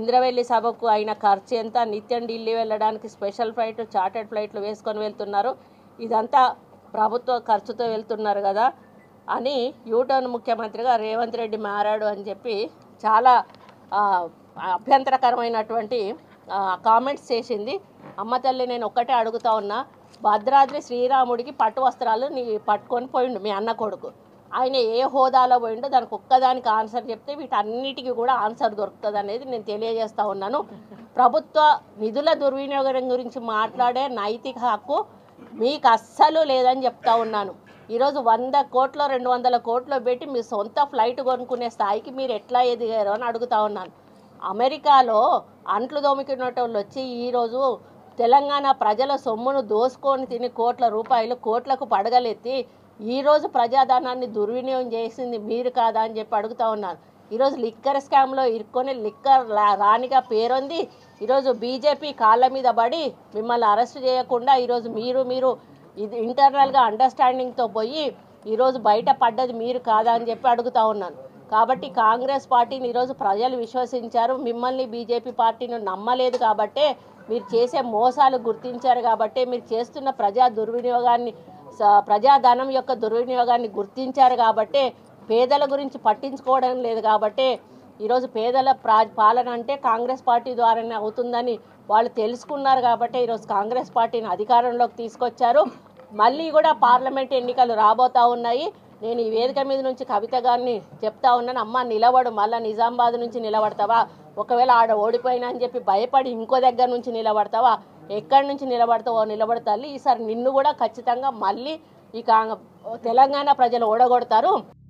ఇంద్రవెల్లి సభకు అయిన ఖర్చు ఎంత నిత్యం ఢిల్లీ వెళ్ళడానికి స్పెషల్ ఫ్లైట్ చార్టెడ్ ఫ్లైట్లు వేసుకొని వెళ్తున్నారు ఇదంతా ప్రభుత్వ ఖర్చుతో వెళ్తున్నారు కదా అని యూటర్న్ ముఖ్యమంత్రిగా రేవంత్ రెడ్డి మారాడు అని చెప్పి చాలా ఆ, అభ్యంతరకరమైనటువంటి ఆ, కామెంట్స్ చేసింది అమ్మ తల్లి నేను ఒక్కటే అడుగుతా ఉన్నా భద్రాద్రి శ్రీరాముడికి పట్టు వస్త్రాలు నీ పట్టుకొని పోయిండు మీ అన్న కొడుకు ఆయన ఏ హోదాలో పోయిండో దానికి ఒక్కదానికి ఆన్సర్ చెప్తే వీటన్నిటికీ కూడా ఆన్సర్ దొరుకుతుంది అనేది నేను తెలియజేస్తా ఉన్నాను ప్రభుత్వ నిధుల దుర్వినియోగం గురించి మాట్లాడే నైతిక హక్కు మీకు అస్సలు లేదని చెప్తా ఉన్నాను ఈరోజు వంద కోట్లు రెండు వందల కోట్లు పెట్టి మీ సొంత ఫ్లైట్ కొనుక్కునే స్థాయికి మీరు ఎట్లా ఎదిగారు అని అడుగుతా ఉన్నాను అమెరికాలో అంట్లు దోమికునేటోళ్ళు వచ్చి ఈరోజు తెలంగాణ ప్రజల సొమ్మును దోసుకొని తిని కోట్ల రూపాయలు కోట్లకు పడగలెత్తి ఈరోజు ప్రజాధనాన్ని దుర్వినియోగం చేసింది మీరు కాదా అని చెప్పి అడుగుతా ఉన్నాను ఈరోజు లిక్కర్ స్కామ్లో ఇరుక్కొని లిక్కర్ లా- రాణిగా పేరొంది ఈరోజు బీజేపీ కాళ్ళ మీద పడి మిమ్మల్ని అరెస్ట్ చేయకుండా ఈరోజు మీరు మీరు ఇది ఇంటర్నల్గా అండర్స్టాండింగ్తో పోయి ఈరోజు బయట పడ్డది మీరు కాదా అని చెప్పి అడుగుతా ఉన్నాను కాబట్టి కాంగ్రెస్ పార్టీని ఈరోజు ప్రజలు విశ్వసించారు మిమ్మల్ని బీజేపీ పార్టీని నమ్మలేదు కాబట్టే మీరు చేసే మోసాలు గుర్తించారు కాబట్టే మీరు చేస్తున్న ప్రజా దుర్వినియోగాన్ని స- ప్రజాధనం యొక్క దుర్వినియోగాన్ని గుర్తించారు కాబట్టే పేదల గురించి పట్టించుకోవడం లేదు కాబట్టే ఈరోజు పేదల ప్రా పాలన అంటే కాంగ్రెస్ పార్టీ ద్వారానే అవుతుందని వాళ్ళు తెలుసుకున్నారు కాబట్టి ఈరోజు కాంగ్రెస్ పార్టీని అధికారంలోకి తీసుకొచ్చారు మళ్ళీ కూడా పార్లమెంట్ ఎన్నికలు రాబోతా ఉన్నాయి నేను ఈ వేదిక మీద నుంచి కవిత గారిని చెప్తా ఉన్నాను అమ్మ నిలబడు మళ్ళీ నిజామాబాద్ నుంచి నిలబడతావా ఒకవేళ ఆడ ఓడిపోయినా అని చెప్పి భయపడి ఇంకో దగ్గర నుంచి నిలబడతావా ఎక్కడి నుంచి నిలబడతావో నిలబడు తల్లి ఈసారి నిన్ను కూడా ఖచ్చితంగా మళ్ళీ ఈ కాంగ తెలంగాణ ప్రజలు ఓడగొడతారు